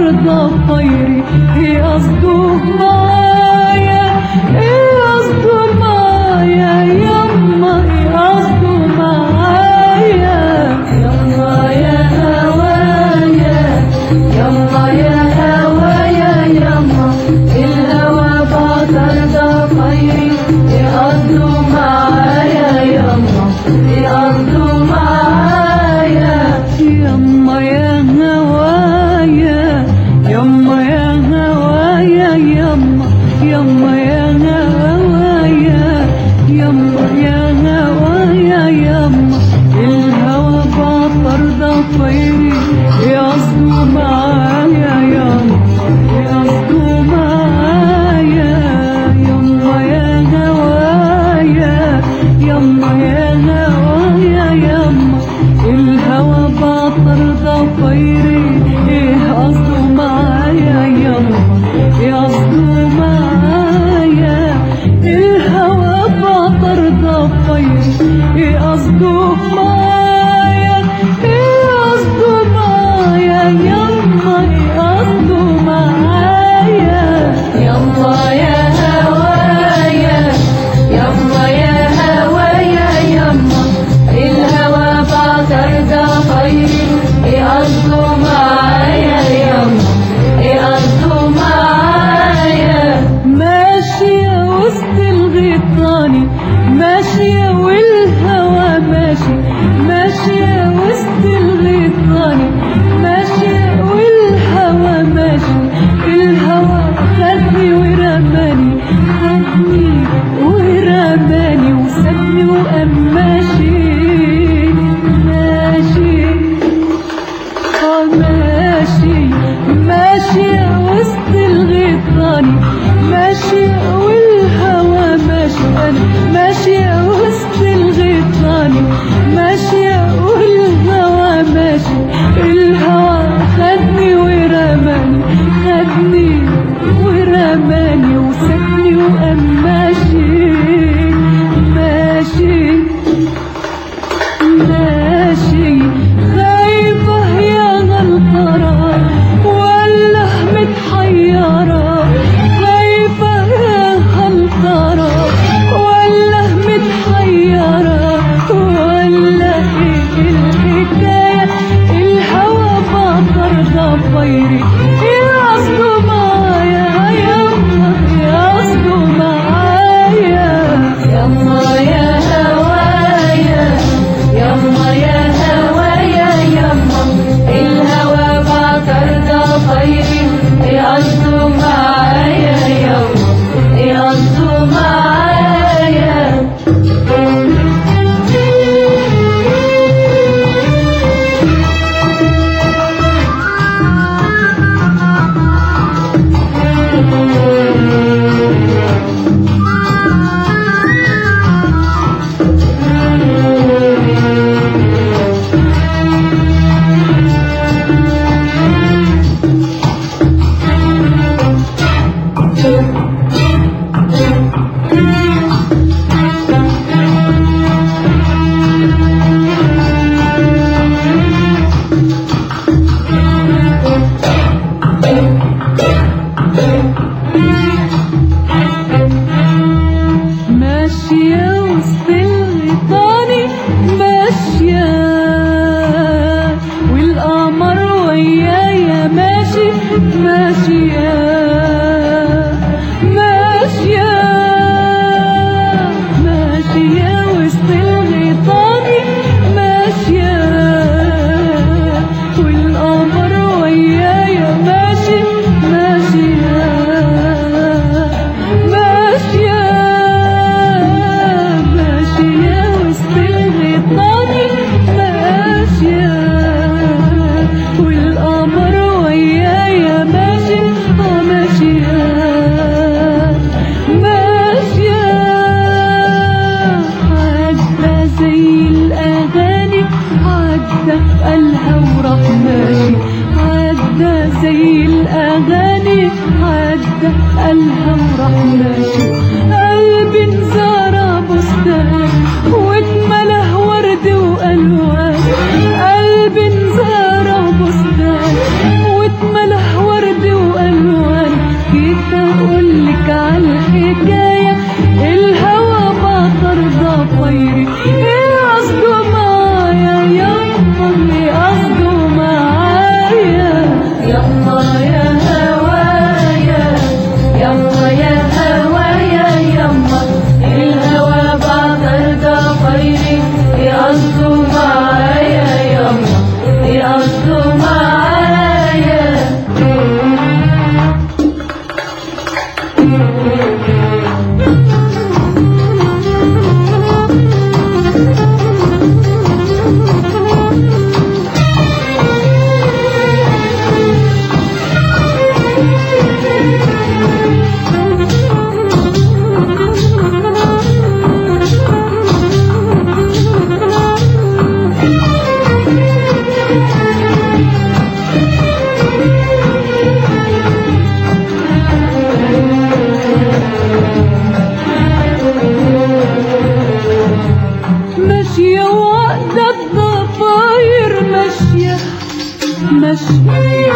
طرد طيري ايه قصده معايا ايه قصده معايا يما ايه قصده معايا يما يا هوايا يما يا هوايا يما الهوى بعطر ده طيري ايه قصده معايا يما ايه قصده معايا يما يا هوايا يما يا هوايا يما يما يا هوايا يما يا هوايا يما الهوى بعطر ده طيري يقصدوا معايا يما يقصدوا معايا يما يا هوايا يما يا هوايا يما الهوى بعطر ده طيري ايه قصده معايا يما يقصدوا معايا الهوى بعطر ده طيري ايه قصده معايا ايه قصده معايا يما ايه قصده معايا يما يا هوايا يما يا هوايا يما الهوى بعطر ده طيري ايه قصده معايا يما ايه قصده معايا ماشية وسط الغيطاني ماشية والهوى ماشي ماشية وسط الغيطاني ماشية والهوى ماشي الهوى خدني ورماني خدني ورماني وسابني وقام ماشي ماشي آه ماشي ماشية وسط الغيطاني ماشية والهوى ماشي أنا ماشية وسط الغيطاني ماشية والهوى ماشي الهوى خدني ورماني خدني ورماني وسابني وقام ماشي ماشي ماشي خايفة يا غلطرة ولا متحيرة خايفة يا غلطرة ولا متحيرة ولا ايه الحكاية الهوى بطر ضفيري يقصدوا معايا يما يقصدوا معايا يما يا هوايا يما يا هوايا يما الهوى بعطر ده طيري يقصدوا معايا يما يقصدوا معايا ماشية وسط الغيطاني ماشية والقمر ويايا ماشي ماشية ماشية ماشية وسط الغيطاني ماشية والقمر ويايا ماشي ماشية ماشية ماشية وسط الغيطاني ماشية والقمر ويايا ماشي اه ماشية ماشية عدى زي الأغاني عدى قالها وراح ماشي عدى زي الأغاني عدى قالها وراح ماشي قلبي انزرع بستان واتملى ورد وألوان قلبي انزرع بستان واتملى ورد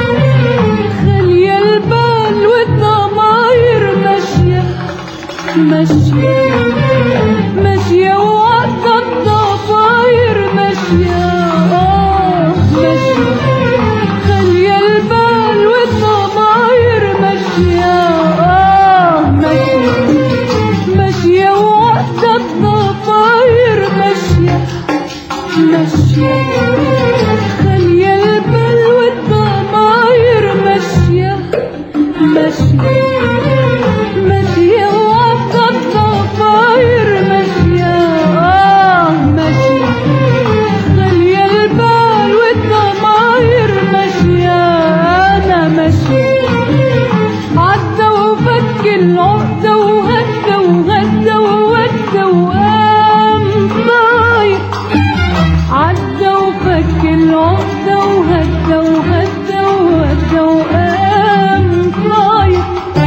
خالية البال والضماير ماشية ماشية ماشية وقت الضفاير ماشية آه ماشية خالية البال والضماير ماشية آه ماشية ماشية وقت الضفاير ماشية ماشية خالية البال والضماير ماشية ماشية ماشية وقت الضفاير ماشية آه ماشية خالية البال والضماير ماشية أنا ماشية عدى وفك العقدة وهدى وغدى وودى وقام طاير عدى وفك العقدة وهدى وهدى وودى وقام طاير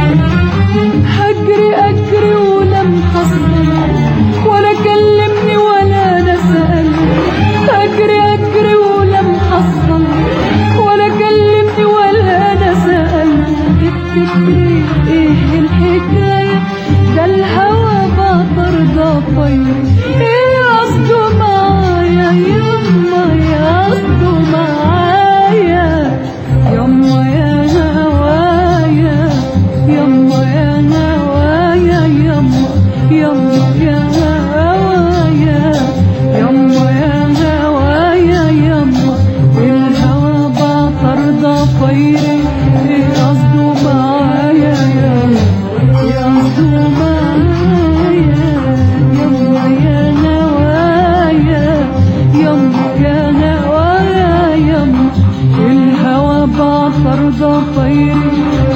هجري أجري ولم حصل ولا كلمني ولا أنا سألني أجري أجري ولم حصل ولا كلمني ولا أنا سألني تفتكري إيه الحكاية ده الهوى بطر ضفير إيه قصده معايا يما يا قصده معايا يما يا هوايا يما يا هوايا يما يما يا هوايا يما يا هوايا يما الهوى بطر ضفيري ايه قصده معايا يما يا قصده معايا يما يا هوايا يما يا هوايا يما الهوى بعطر ضفيري